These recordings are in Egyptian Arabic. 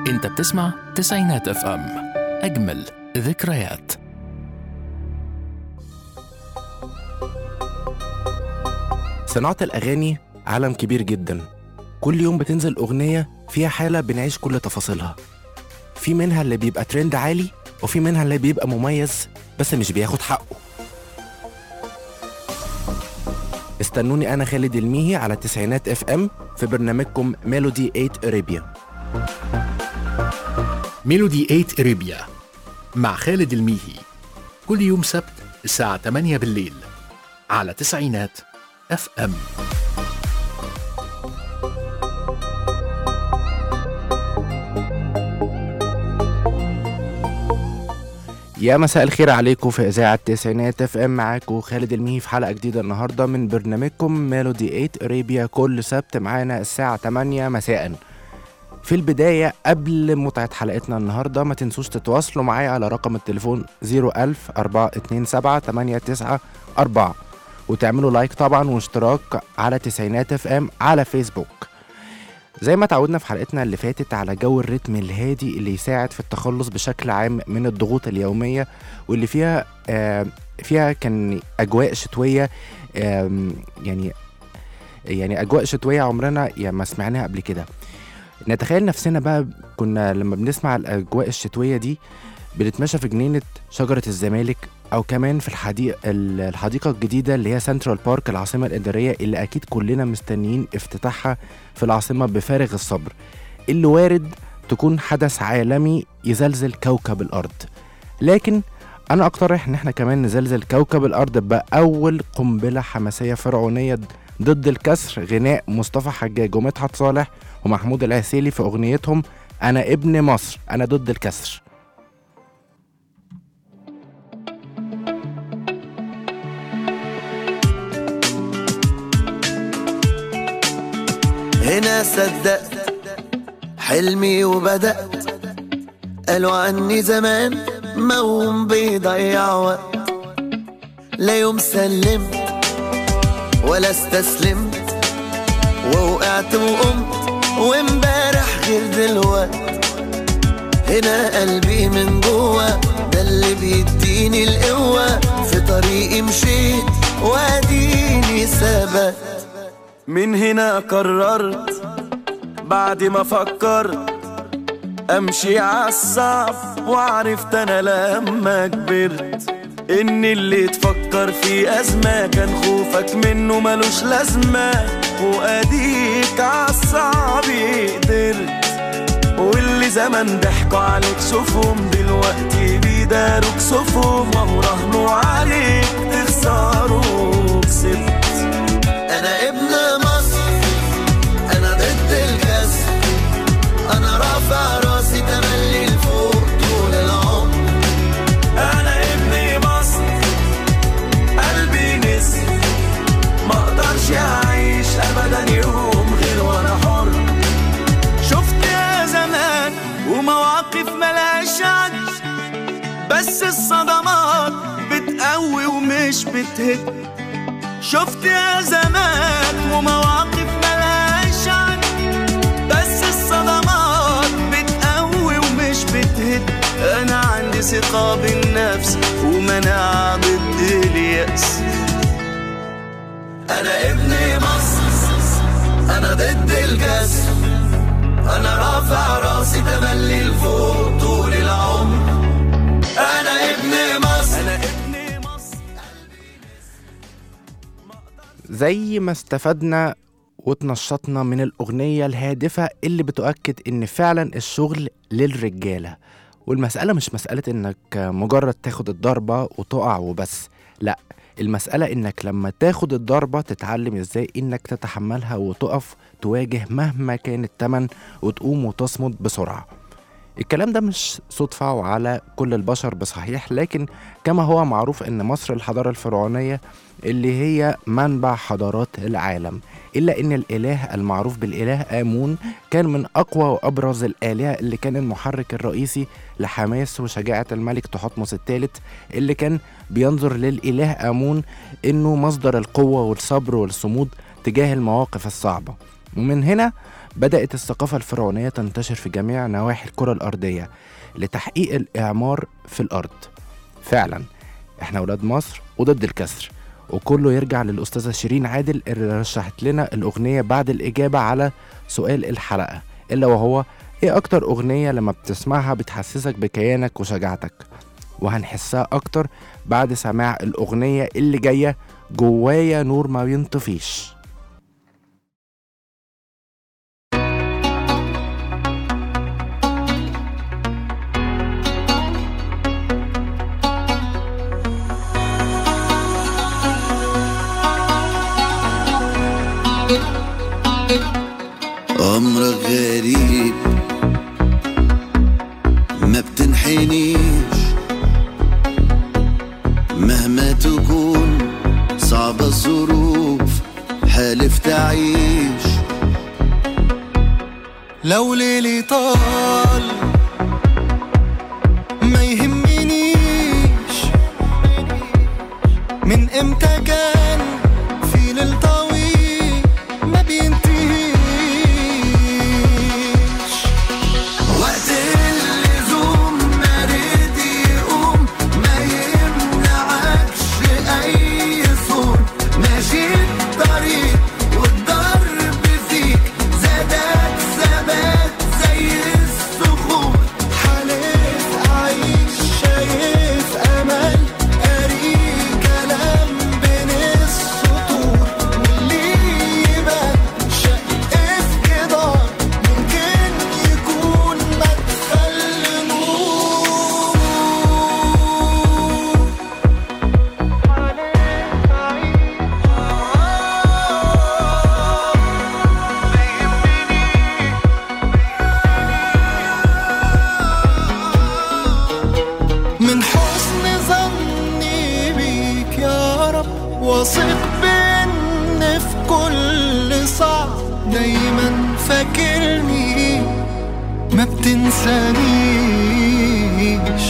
انت بتسمع تسعينات اف ام اجمل ذكريات صناعة الأغاني عالم كبير جدا كل يوم بتنزل أغنية فيها حالة بنعيش كل تفاصيلها في منها اللي بيبقى ترند عالي وفي منها اللي بيبقى مميز بس مش بياخد حقه استنوني أنا خالد الميهي على تسعينات اف ام في برنامجكم ميلودي 8 أريبيا ميلودي 8 اريبيا مع خالد الميهي كل يوم سبت الساعة 8 بالليل على تسعينات اف ام يا مساء الخير عليكم في إذاعة تسعينات اف ام معاكم خالد الميهي في حلقة جديدة النهاردة من برنامجكم ميلودي 8 أريبيا كل سبت معانا الساعة 8 مساءً في البداية قبل متعة حلقتنا النهاردة ما تنسوش تتواصلوا معايا على رقم التليفون 01000 427 894 وتعملوا لايك طبعا واشتراك على تسعينات اف ام على فيسبوك زي ما تعودنا في حلقتنا اللي فاتت على جو الريتم الهادي اللي يساعد في التخلص بشكل عام من الضغوط اليومية واللي فيها آه فيها كان أجواء شتوية آم، يعني يعني أجواء شتوية عمرنا يعني ما سمعناها قبل كده نتخيل نفسنا بقى كنا لما بنسمع الأجواء الشتوية دي بنتمشى في جنينة شجرة الزمالك أو كمان في الحديقة الحديقة الجديدة اللي هي سنترال بارك العاصمة الإدارية اللي أكيد كلنا مستنيين افتتاحها في العاصمة بفارغ الصبر اللي وارد تكون حدث عالمي يزلزل كوكب الأرض لكن أنا أقترح إن إحنا كمان نزلزل كوكب الأرض بأول قنبلة حماسية فرعونية ضد الكسر غناء مصطفى حجاج ومدحت صالح ومحمود العسيلي في أغنيتهم أنا ابن مصر أنا ضد الكسر هنا صدقت حلمي وبدأت قالوا عني زمان موم بيضيع وقت لا يوم سلمت ولا استسلمت ووقعت وقمت وامبارح غير دلوقت هنا قلبي من جوه ده اللي بيديني القوة في طريقي مشيت واديني ثبت من هنا قررت بعد ما فكرت امشي عالصعب وعرفت انا لما كبرت ان اللي تفكر في ازمة كان خوفك منه ملوش لازمة واديك عالصعب قدرت واللي زمان ضحكوا عليك شوفهم دلوقتي بيداروا كسوفهم وهو راهنوا عليك تخسروا كسبت انا ابن مصر انا ضد الكسر انا رافع راسي تملي لفوق طول العمر انا ابن مصر قلبي نسر ما اقدرش اعيش ابدا يوم غير وانا حر شفت يا زمان ومواقف ملهاش عد بس الصدمات بتقوي ومش بتهد شفت يا زمان ومواقف ملهاش عد بس الصدمات بتقوي ومش بتهد انا عندي ثقة بالنفس ومناعة ضد اليأس انا ابن مصر انا ضد الكسر انا رافع راسي تملي لفوق طول العمر انا ابن مصر انا ابن مصر زي ما استفدنا وتنشطنا من الأغنية الهادفة اللي بتؤكد إن فعلا الشغل للرجالة والمسألة مش مسألة إنك مجرد تاخد الضربة وتقع وبس لأ المسألة إنك لما تاخد الضربة تتعلم إزاي إنك تتحملها وتقف تواجه مهما كان التمن وتقوم وتصمد بسرعة الكلام ده مش صدفة وعلى كل البشر بصحيح لكن كما هو معروف إن مصر الحضارة الفرعونية اللي هي منبع حضارات العالم إلا إن الإله المعروف بالإله آمون كان من أقوى وأبرز الآلهة اللي كان المحرك الرئيسي لحماس وشجاعة الملك تحتمس الثالث اللي كان بينظر للإله آمون إنه مصدر القوة والصبر والصمود تجاه المواقف الصعبة ومن هنا بدأت الثقافة الفرعونية تنتشر في جميع نواحي الكرة الأرضية لتحقيق الإعمار في الأرض فعلا احنا ولاد مصر وضد الكسر وكله يرجع للأستاذة شيرين عادل اللي رشحت لنا الأغنية بعد الإجابة على سؤال الحلقة إلا وهو إيه أكتر أغنية لما بتسمعها بتحسسك بكيانك وشجاعتك وهنحسها أكتر بعد سماع الأغنية اللي جاية جوايا نور ما بينطفيش أمرك غريب ما بتنحنيش مهما تكون صعبة الظروف حالف تعيش لو ليلي طال ما يهمنيش من امتى كان في ليل طويل ما بينتهيش وقت اللزوم ما رد يقوم ما يمنعكش اي صوت ماشي الطريق والضرب فيك زادك ثبات زي الصخور حالف عايش شايف امل قاري كلام بين السطور واللي يبان شق في جدار ممكن يكون مدخل نور من حسن ظني بيك يا رب واثق بان في كل صعب دايما فاكرني ما بتنسانيش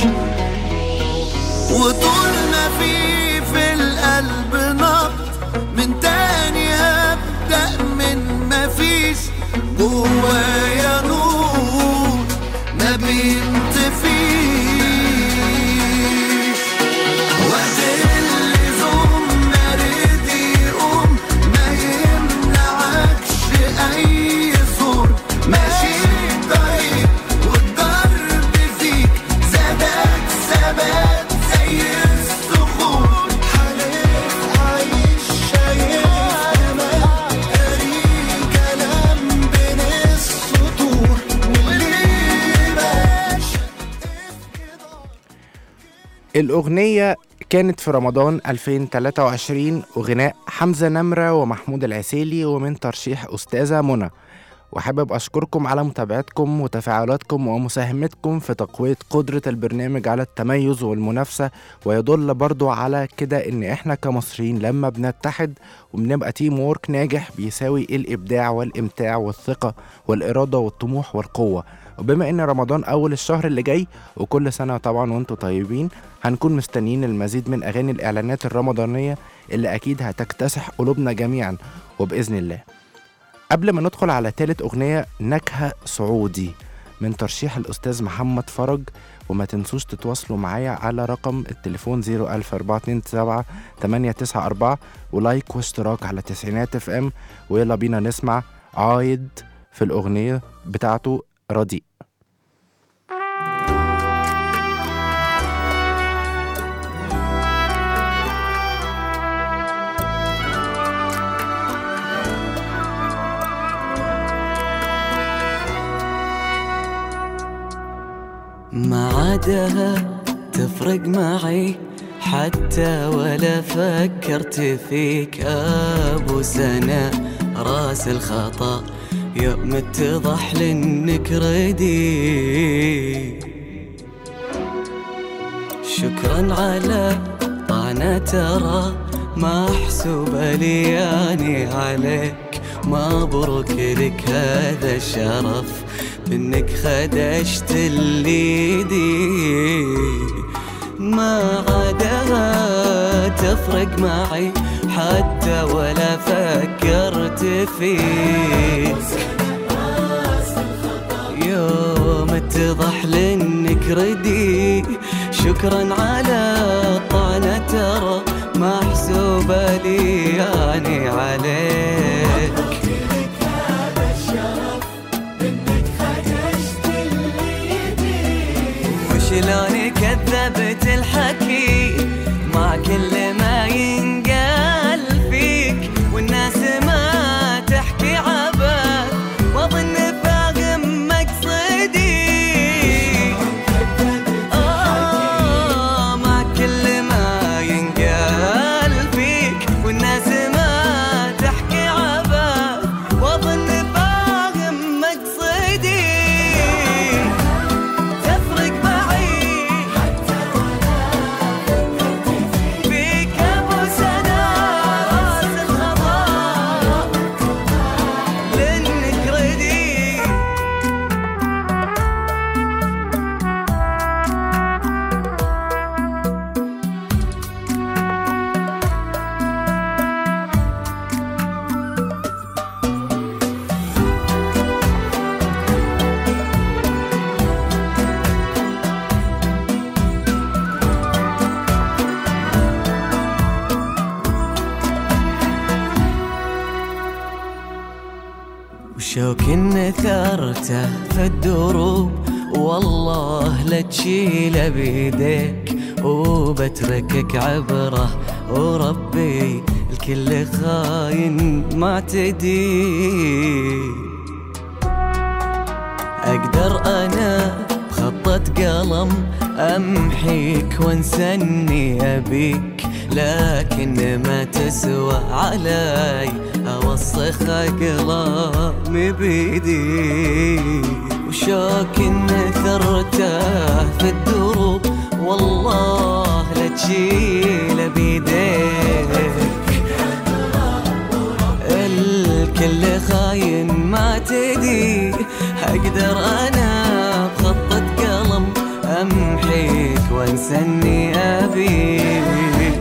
وطول ما في في القلب نبض من تاني هبدأ من ما فيش جوايا نور ما بينطفيش وقت اللزوم ما رد يقوم ما يمنعكش أي صور ماشي الطريق والضرب فيك زادك ثبات زي الصخور حالف عايش شايف أمل قاري كلام بين السطور واللي ماشي الأغنية كانت في رمضان 2023 وغناء حمزة نمرة ومحمود العسيلي ومن ترشيح أستاذة منى وحابب أشكركم على متابعتكم وتفاعلاتكم ومساهمتكم في تقوية قدرة البرنامج على التميز والمنافسة ويدل برضو على كده إن إحنا كمصريين لما بنتحد وبنبقى تيم وورك ناجح بيساوي الإبداع والإمتاع والثقة والإرادة والطموح والقوة وبما ان رمضان اول الشهر اللي جاي وكل سنه طبعا وانتم طيبين هنكون مستنيين المزيد من اغاني الاعلانات الرمضانيه اللي اكيد هتكتسح قلوبنا جميعا وباذن الله قبل ما ندخل على تالت اغنيه نكهه سعودي من ترشيح الاستاذ محمد فرج وما تنسوش تتواصلوا معايا على رقم التليفون 00427 894 ولايك واشتراك على تسعينات اف ام ويلا بينا نسمع عايد في الاغنيه بتاعته رديء ما عادها تفرق معي حتى ولا فكرت فيك ابو سنة راس الخطا يوم اتضح لانك ردي شكرا على طعنة ترى محسوبة لي أني عليك مبروك لك هذا الشرف انك خدشت اليدي ما عادها تفرق معي حتى ولا فكرت فيك ردي شكرا على الطعنة ترى محسوبة لي يعني عليك وشلون كذبت الحكي مع كل ما ينقال فيك والناس ما تحكي عبث واظن فاهم مقصدي آه مع كل ما ينقال فيك والناس ما تحكي عبث واظن فاهم مقصدي تفرق بعيد فيك ابو سنة راس الخضار لانك ردي وشوك نثرته في الدروب والله لا تشيله بيديك وبتركك عبره وربي الكل خاين معتدي اقدر انا بخطة قلم امحيك وانسى اني ابيك لكن ما تسوى علي اوسخ اقلامي بيدي وشوك نثرته في الدروب والله لا تشيله بيديك الكل خاين ما تدي اقدر انا بخطة قلم امحيك وانسى اني ابيك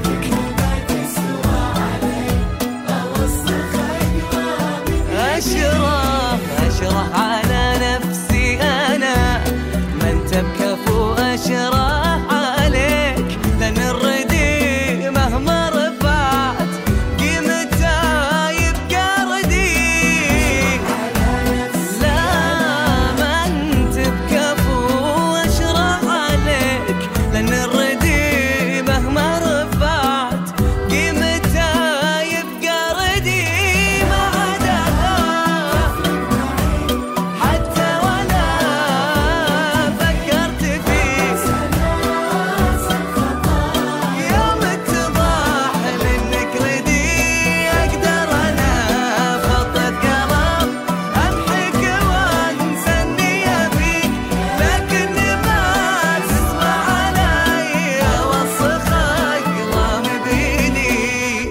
اشرح اشرح على نفسي انا ما انت بكفو اشرح عليك لان الردي مهما رفعت قيمته يبقى ردي لا ما انت بكفو اشرح عليك لان الردي مهما رفعت قيمته يبقى ردي ما عداها حتى ولا فكرت فيه يوم اتضح منك ردي اقدر انا بخطة قلم امحك وانسى اني ابيك لكن ما تسمع علي اوسخ اقلامي بيدي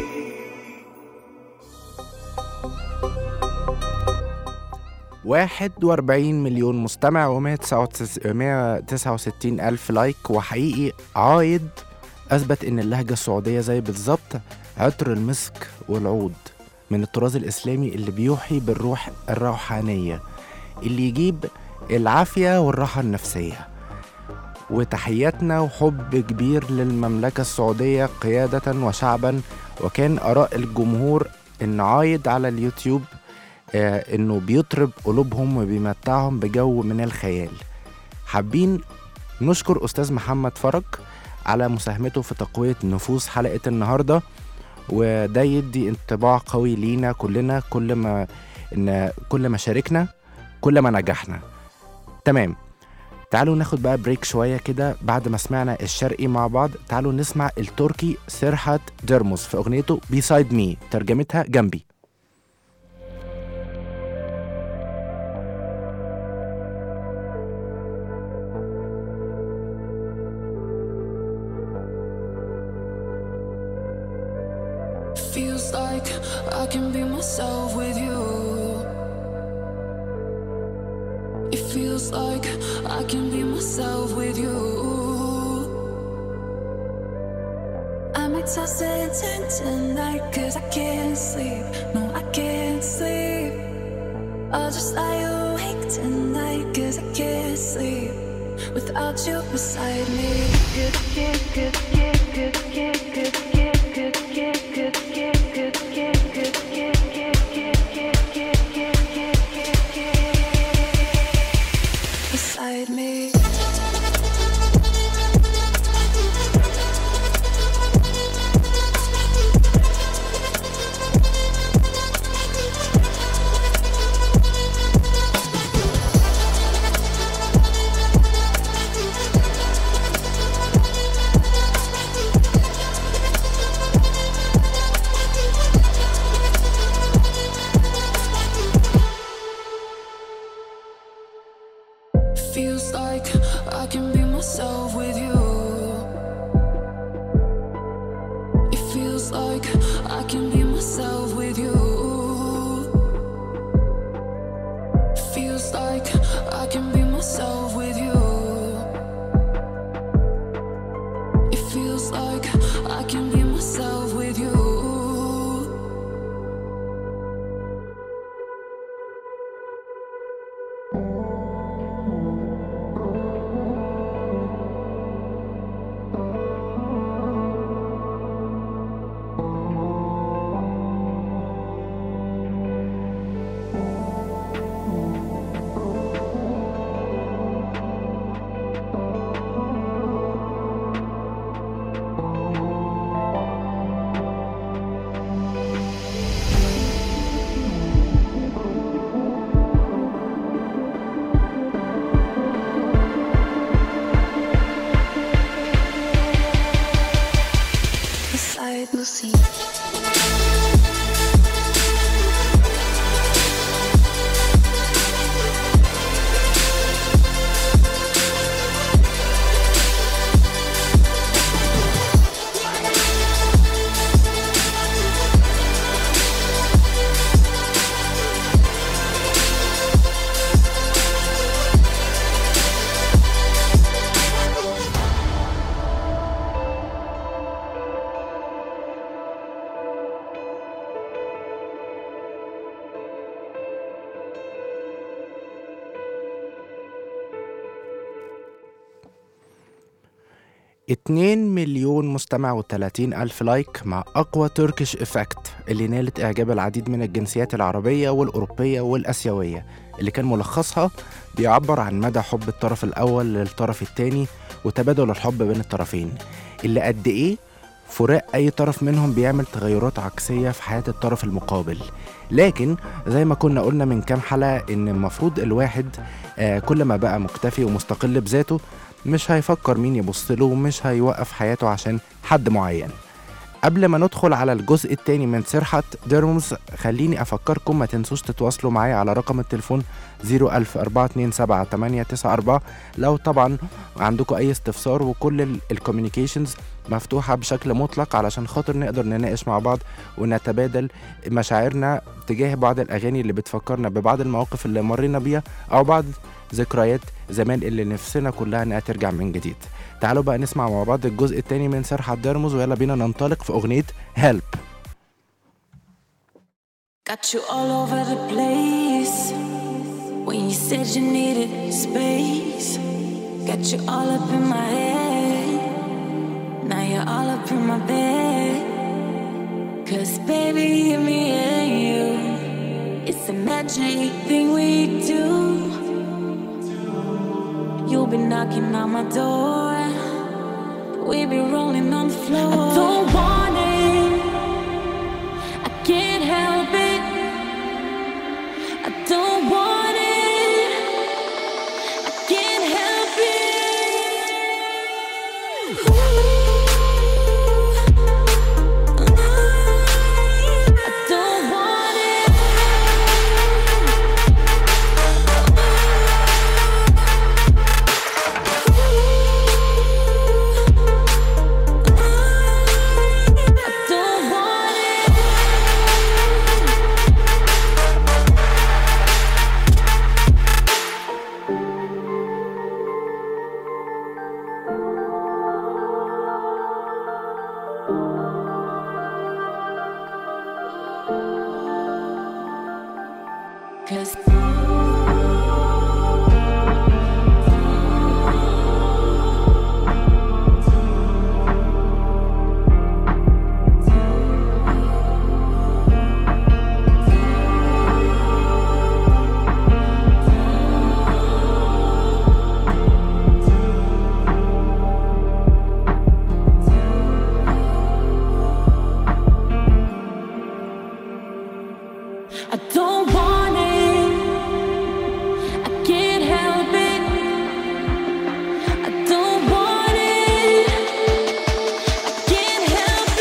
واحد وأربعين مليون مستمع ومية تسعة وستين ألف لايك وحقيقي عايد أثبت إن اللهجة السعودية زي بالظبط عطر المسك والعود من الطراز الإسلامي اللي بيوحي بالروح الروحانية اللي يجيب العافية والراحة النفسية وتحياتنا وحب كبير للمملكة السعودية قيادة وشعبا وكان آراء الجمهور إن عايد على اليوتيوب آه، إنه بيطرب قلوبهم وبيمتعهم بجو من الخيال حابين نشكر أستاذ محمد فرج على مساهمته في تقوية نفوس حلقة النهاردة وده يدي انطباع قوي لينا كلنا كل ما إن كل ما شاركنا كل ما نجحنا تمام تعالوا ناخد بقى بريك شوية كده بعد ما سمعنا الشرقي مع بعض تعالوا نسمع التركي سيرحات درموس في أغنيته بيسايد مي ترجمتها جنبي Feels like I can be myself with you. It feels like I can be myself with you. I'm exhausted and tense tonight cause I can't sleep. No, I can't sleep. I'll just lie awake tonight cause I can't sleep. without you beside me. Beside me. Feels like I can be myself with you. It feels like I can be myself with you. Feels like I can be myself with you. It feels like I can be myself with you. Beside Lucy. اتنين مليون مستمع وتلاتين ألف لايك مع أقوى تركيش إفكت اللي نالت إعجاب العديد من الجنسيات العربية والأوروبية والأسيوية اللي كان ملخصها بيعبر عن مدى حب الطرف الأول للطرف التاني وتبادل الحب بين الطرفين اللي قد إيه فراق أي طرف منهم بيعمل تغيرات عكسية في حياة الطرف المقابل لكن زي ما كنا قلنا من كام حلقة إن المفروض الواحد آه كل ما بقى مكتفي ومستقل بذاته مش هيفكر مين يبص له ومش هيوقف حياته عشان حد معين قبل ما ندخل على الجزء التاني من سرحة ديرموس خليني أفكركم ما تنسوش تتواصلوا معايا على رقم التليفون 00427 لو طبعا عندكم أي استفسار وكل الكوميونيكيشنز مفتوحة بشكل مطلق علشان خاطر نقدر نناقش مع بعض ونتبادل مشاعرنا تجاه بعض الأغاني اللي بتفكرنا ببعض المواقف اللي مرينا بيها أو بعض ذكريات زمان اللي نفسنا كلها انها ترجع من جديد تعالوا بقى نسمع مع بعض الجزء التاني من سرحة ديرموز ويلا بينا ننطلق في أغنية هيلب Got you all over the place when you said you needed space. Got you all up in my head. Now you're all up in my bed. Cause baby, me and you, it's a magic thing we do. You'll be knocking on my door. We be rolling on the floor. I don't want it. I can't help it. I don't want it. I can't help it. I don't want it. I don't want it. Cause I don't want it. I can't help it. I don't want it. I can't help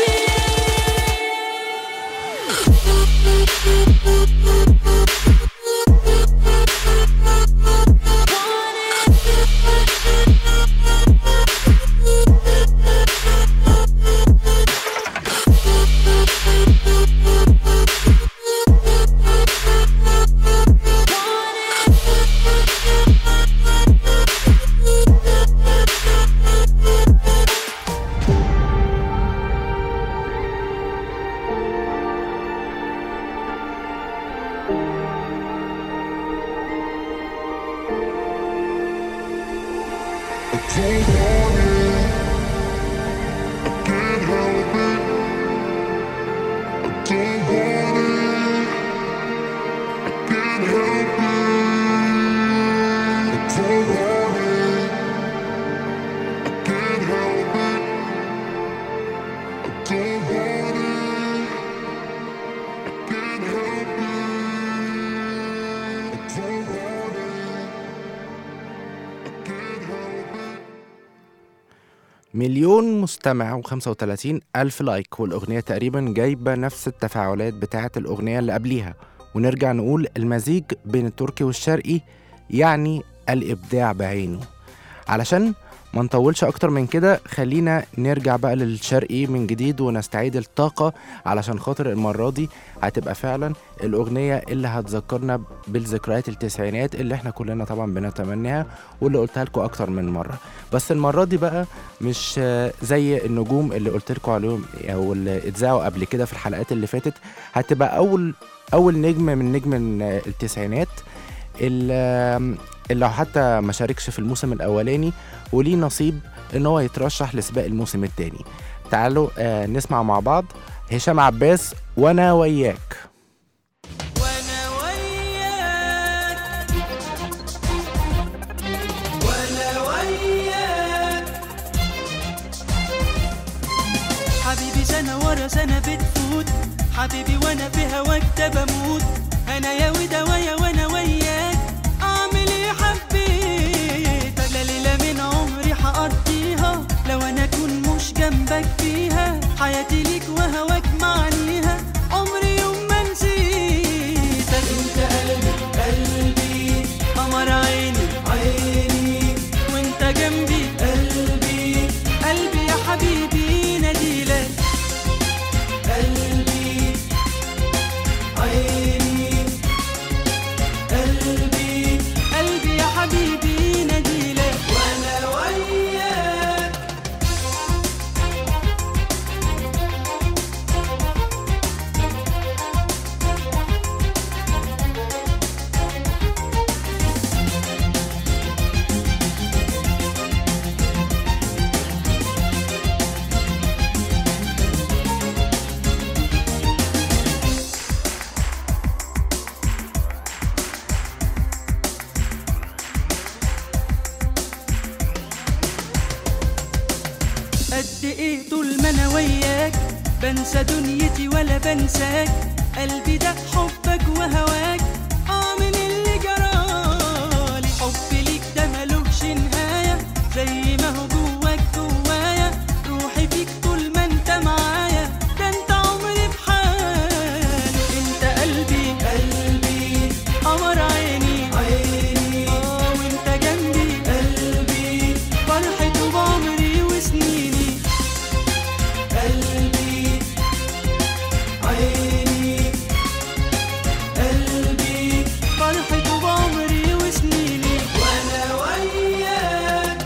مليون مستمع و35 ألف لايك والأغنية تقريبا جايبة نفس التفاعلات بتاعة الأغنية اللي قبليها ونرجع نقول المزيج بين التركي والشرقي يعني الإبداع بعينه علشان ما نطولش أكتر من كده خلينا نرجع بقى للشرقي من جديد ونستعيد الطاقة علشان خاطر المرة دي هتبقى فعلا الأغنية اللي هتذكرنا بالذكريات التسعينات اللي احنا كلنا طبعا بنتمناها واللي قلتها لكم أكتر من مرة بس المرة دي بقى مش آه، زي النجوم اللي قلت لكم عليهم او اللي اتذاعوا قبل كده في الحلقات اللي فاتت هتبقى اول اول نجم من نجم ال- التسعينات اللي اللي حتى ما شاركش في الموسم الاولاني وليه نصيب ان هو يترشح لسباق الموسم الثاني تعالوا آه نسمع مع بعض هشام عباس وانا وياك وانا وياك وانا وياك حبيبي سنة ورا سنة بتفوت حبيبي وانا في هواك ده بموت انا يا ودوايا وانا وياك اعمل ايه حبيت لا ليلة من عمري هقضيها لو انا اكون مش جنبك فيها حياتي ليك وهواك معنيها عمري يوم ما نسيتك انت قلبي قلبي قمر عيني عيني وانت جنبي قلبي قلبي يا حبيبي ناديلك قلبي عيني قلبي قلبي يا حبيبي ناديلك وانا وياك قد ايه طول ما انا وياك بنسى دنيتي ولا بنساك قلبي ده حبك وهواك اعمل اللي جرالي حبي ليك ده ملوش نهاية زي ما هو جواك جوايا روحي فيك طول ما انت معايا ده انت عمري بحاله انت قلبي قلبي قمر عيني عيني اه وانت جنبي قلبي فرحة بعمري وسنيني قلبي عيني قلبي فرحة بعمري وسنيني وانا وياك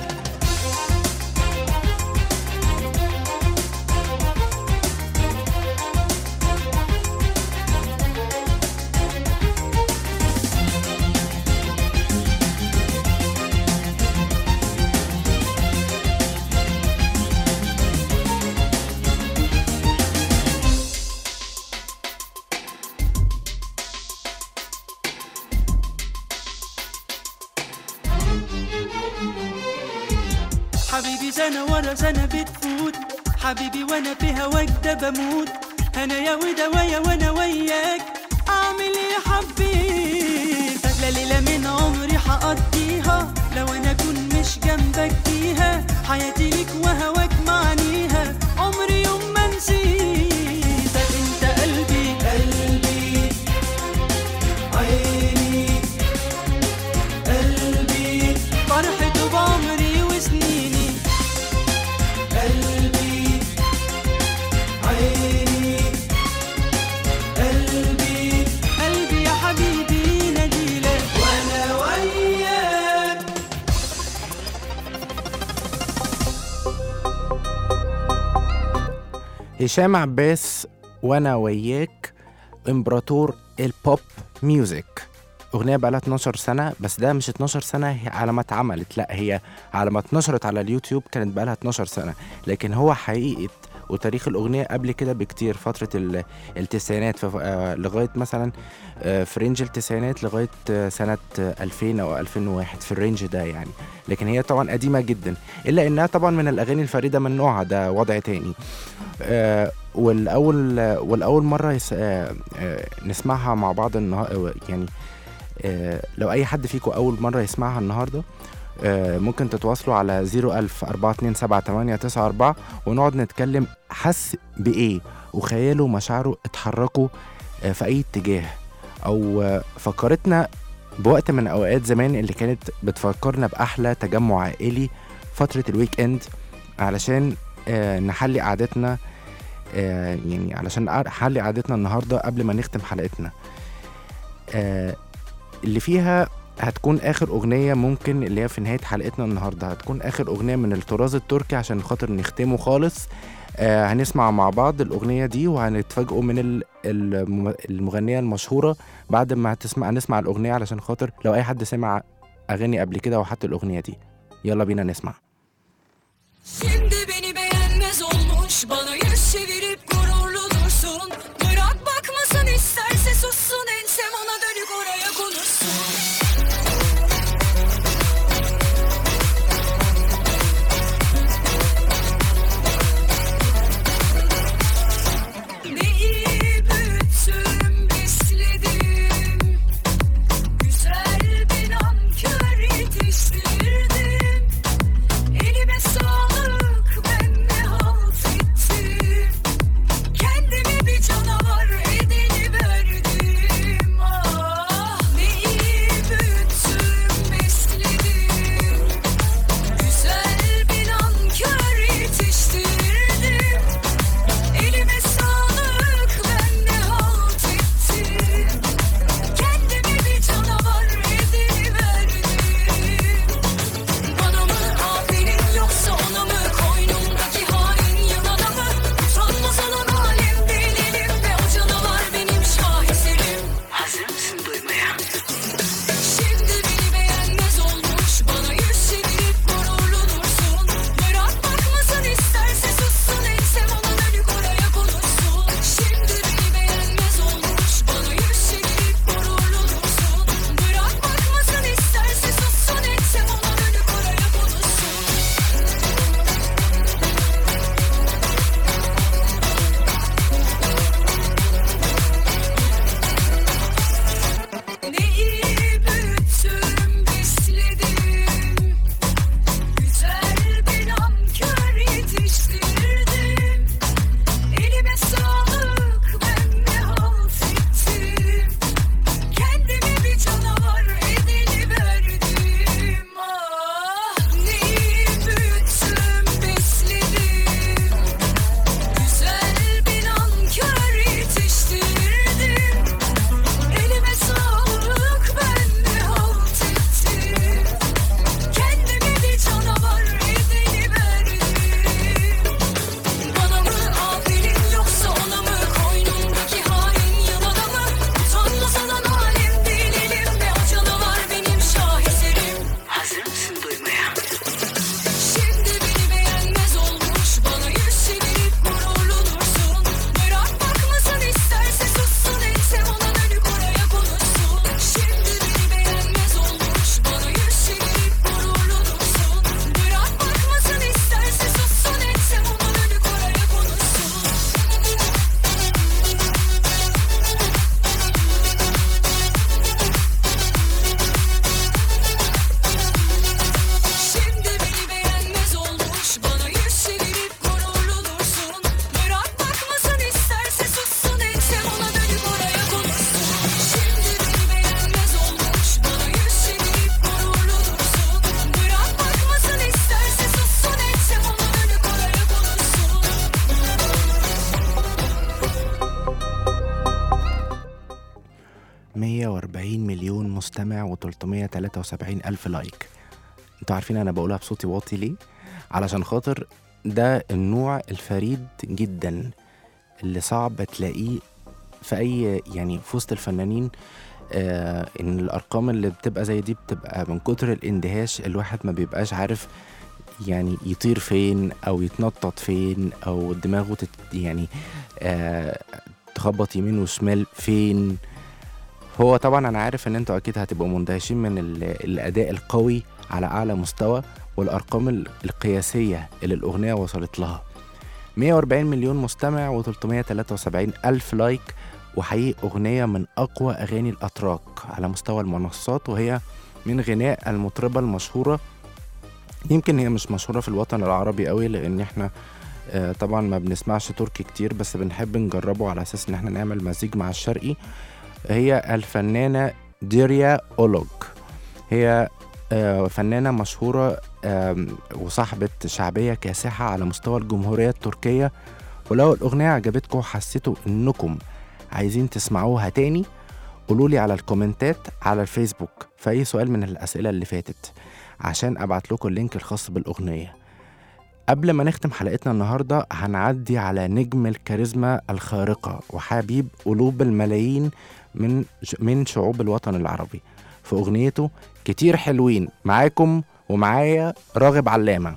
حبيبي سنة ورا سنة بتفوت حبيبي وانا في هواك ده بموت انا يا ودوايا وانا وياك اعمل ايه حبيتك لا ليلة من عمري حقضيها لو انا اكون مش جنبك فيها حياتي ليك وهواك معنيها عمري يوم ما نسيتك انت قلبي قلبي عيني قلبي فرحته بعمري وسنيني قلبي عيني قلبي قلبي يا حبيبي نجيلك وانا وياك هشام عباس وانا وياك امبراطور البوب ميوزك اغنيه بقالها 12 سنه بس ده مش 12 سنه هي على ما اتعملت لا هي على ما اتنشرت على اليوتيوب كانت بقالها 12 سنه لكن هو حقيقه وتاريخ الاغنيه قبل كده بكتير فتره ال- التسعينات ف- آه، لغايه مثلا آه، في رينج التسعينات لغايه آه، سنه آه، 2000 او 2001 في الرينج ده يعني لكن هي طبعا قديمه جدا الا انها طبعا من الاغاني الفريده من نوعها ده وضع تاني آه، والاول والاول مره يس... آه، آه، نسمعها مع بعض النهار يعني آه، لو اي حد فيكم اول مره يسمعها النهارده آه، ممكن تتواصلوا على 01000 427 ونقعد نتكلم حس بايه وخياله ومشاعره اتحركوا آه، في اي اتجاه او آه، فكرتنا بوقت من اوقات زمان اللي كانت بتفكرنا باحلى تجمع عائلي فتره الويك اند علشان آه، نحلي قعدتنا آه، يعني علشان نحلي قعدتنا النهارده قبل ما نختم حلقتنا آه، اللي فيها هتكون اخر اغنيه ممكن اللي هي في نهايه حلقتنا النهارده هتكون اخر اغنيه من الطراز التركي عشان خاطر نختمه خالص آه هنسمع مع بعض الاغنيه دي وهنتفاجئوا من ال- الم- المغنيه المشهوره بعد ما هتسمع هنسمع الاغنيه علشان خاطر لو اي حد سمع اغاني قبل كده وحط الاغنيه دي يلا بينا نسمع Şimdi beni beğenmez olmuş Bana yüz çevirip gururlu dursun Bırak bakmasın isterse sussun Ensem ona dönük oraya konuşsun Ne iyi büyüttüm, besledim Güzel bir nankör yetiştirdim Elime sağlık ben ne halt ettim مليون مستمع و373 ألف لايك انتوا عارفين أنا بقولها بصوتي واطي ليه؟ علشان خاطر ده النوع الفريد جدا اللي صعب تلاقيه في أي يعني في وسط الفنانين آه إن الأرقام اللي بتبقى زي دي بتبقى من كتر الاندهاش الواحد ما بيبقاش عارف يعني يطير فين او يتنطط فين او دماغه تت يعني آه تخبط يمين وشمال فين هو طبعا انا عارف ان انتوا اكيد هتبقوا مندهشين من ال- الاداء القوي على اعلى مستوى والارقام ال- القياسيه اللي الاغنيه وصلت لها 140 مليون مستمع و373 الف لايك وحقيقي اغنيه من اقوى اغاني الاتراك على مستوى المنصات وهي من غناء المطربه المشهوره يمكن هي مش مشهورة في الوطن العربي قوي لأن احنا آه، طبعا ما بنسمعش تركي كتير بس بنحب نجربه على أساس إن احنا نعمل مزيج مع الشرقي هي الفنانة ديريا أولوج هي آه، فنانة مشهورة آم، وصاحبة شعبية كاسحة على مستوى الجمهورية التركية ولو الأغنية عجبتكم وحسيتوا إنكم عايزين تسمعوها تاني قولولي على الكومنتات على الفيسبوك في أي سؤال من الأسئلة اللي فاتت عشان ابعت لكم اللينك الخاص بالاغنيه قبل ما نختم حلقتنا النهارده هنعدي على نجم الكاريزما الخارقه وحبيب قلوب الملايين من من شعوب الوطن العربي في اغنيته كتير حلوين معاكم ومعايا راغب علامه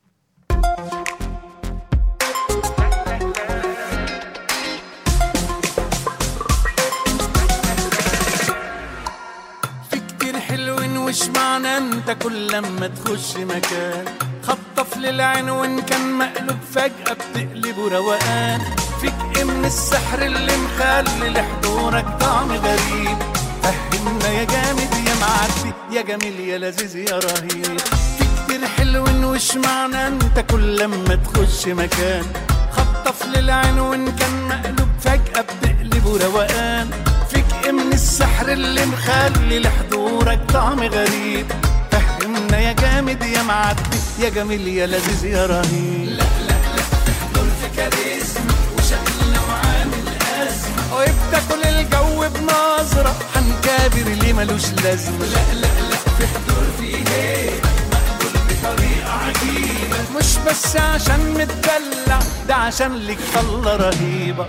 في كتير حلوين وش معنى انت كل لما تخش مكان خطف للعين وان كان مقلوب فجأة بتقلبه روقان فيك ايه من السحر اللي مخلي لحضورك طعم غريب فهمنا يا جامد يا معدي يا جميل يا لذيذ يا رهيب في كتير حلوين وش معنى انت كل لما تخش مكان خطف للعين وان كان مقلوب فجأة بتقلبه روقان فيك ايه من السحر اللي مخلي لحضورك طعم غريب فهمنا يا جامد يا معدي يا جميل يا لذيذ يا رهيب لا لا لا تحضر في كاريزما وشكلنا وعامل أزمة وبتاكل الجو بنظرة هنكابر ليه ملوش لازمة لا لا لا في حضور في هيبة مقبول بطريقة عجيبة مش بس عشان متدلع ده عشان ليك طلة رهيبة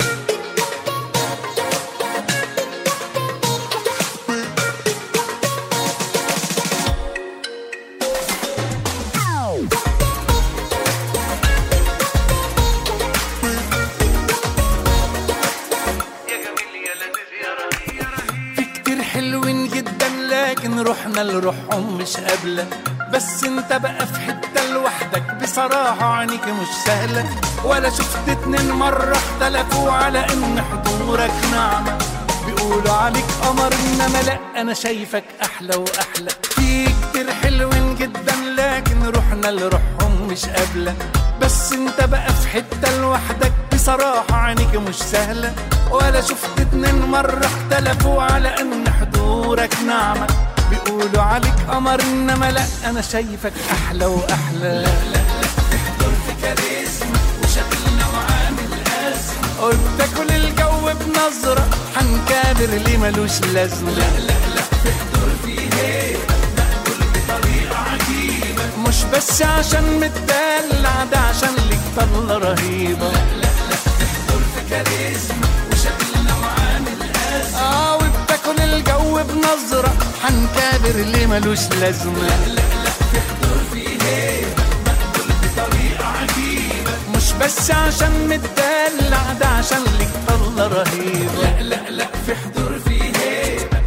في كتير حلوين جدا لكن روحنا لروحهم مش قابلة بس انت بقى في حتة لوحدك بصراحة عينيك مش سهلة ولا شفت اتنين مرة اختلفوا على ان حضورك نعمة بيقولوا عليك قمر انما لا انا شايفك احلى واحلى في كتير حلوين جدا لكن روحنا لروحهم مش قابلة بس انت بقى في حتة لوحدك بصراحة عينيك مش سهلة ولا شفت اتنين مرة اختلفوا على ان حضورك نعمة بيقولوا عليك قمر انما لا انا شايفك احلى واحلى لا لا لا تحضر في كاريزما وشكلنا وعامل ازمة وبتاكل الجو بنظرة هنكابر ليه ملوش لازمة لا لا لا تحضر في هيبة مقبول بطريقة عجيبة مش بس عشان متدلع ده عشان ليك طلة رهيبة لا لا لا تحضر في كاريزما وشكلنا وعامل أزمة اه وبتاكل الجو بنظرة هنكابر ليه ملوش لازمة لا لا لا تحضر في هيبة مقبول بطريقة عجيبة مش بس عشان متدلع ده عشان ليك طلة رهيبة لا لا لا في حضور في هيبة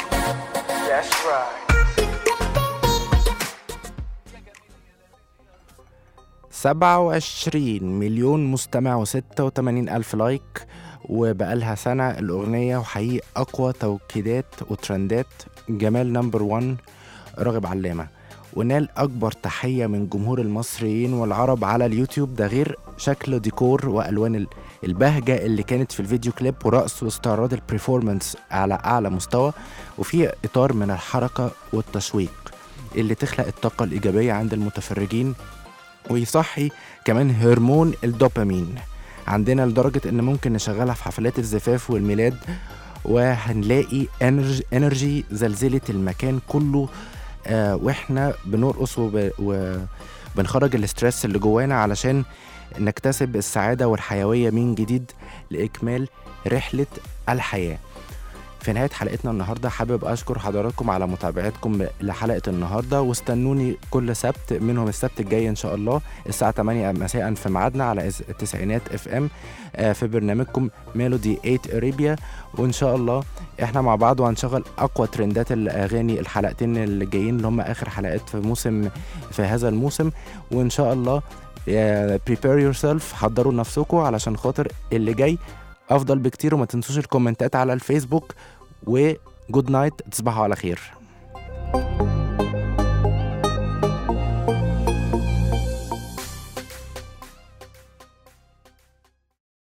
سبعة وعشرين مليون مستمع وستة وتمانين ألف لايك وبقالها سنة الأغنية وحقيقي أقوى توكيدات وترندات جمال نمبر وان راغب علامة ونال أكبر تحية من جمهور المصريين والعرب على اليوتيوب ده غير شكل ديكور وألوان ال- البهجة اللي كانت في الفيديو كليب ورقص واستعراض البرفورمانس على أعلى مستوى وفي إطار من الحركة والتشويق اللي تخلق الطاقة الإيجابية عند المتفرجين ويصحي كمان هرمون الدوبامين عندنا لدرجة إن ممكن نشغلها في حفلات الزفاف والميلاد وهنلاقي انرجي, انرجي زلزلت المكان كله آه واحنا بنرقص وب... وبنخرج الاسترس اللي جوانا علشان نكتسب السعادة والحيوية من جديد لإكمال رحلة الحياة في نهاية حلقتنا النهاردة حابب أشكر حضراتكم على متابعتكم لحلقة النهاردة واستنوني كل سبت منهم السبت الجاي إن شاء الله الساعة 8 مساء في ميعادنا على إز- التسعينات اف ام في برنامجكم ميلودي 8 اريبيا وإن شاء الله احنا مع بعض وهنشغل أقوى ترندات الأغاني الحلقتين اللي جايين اللي هم آخر حلقات في موسم في هذا الموسم وإن شاء الله آه، prepare yourself حضروا نفسكم علشان خاطر اللي جاي افضل بكتير وما تنسوش الكومنتات على الفيسبوك وجود نايت تصبحوا على خير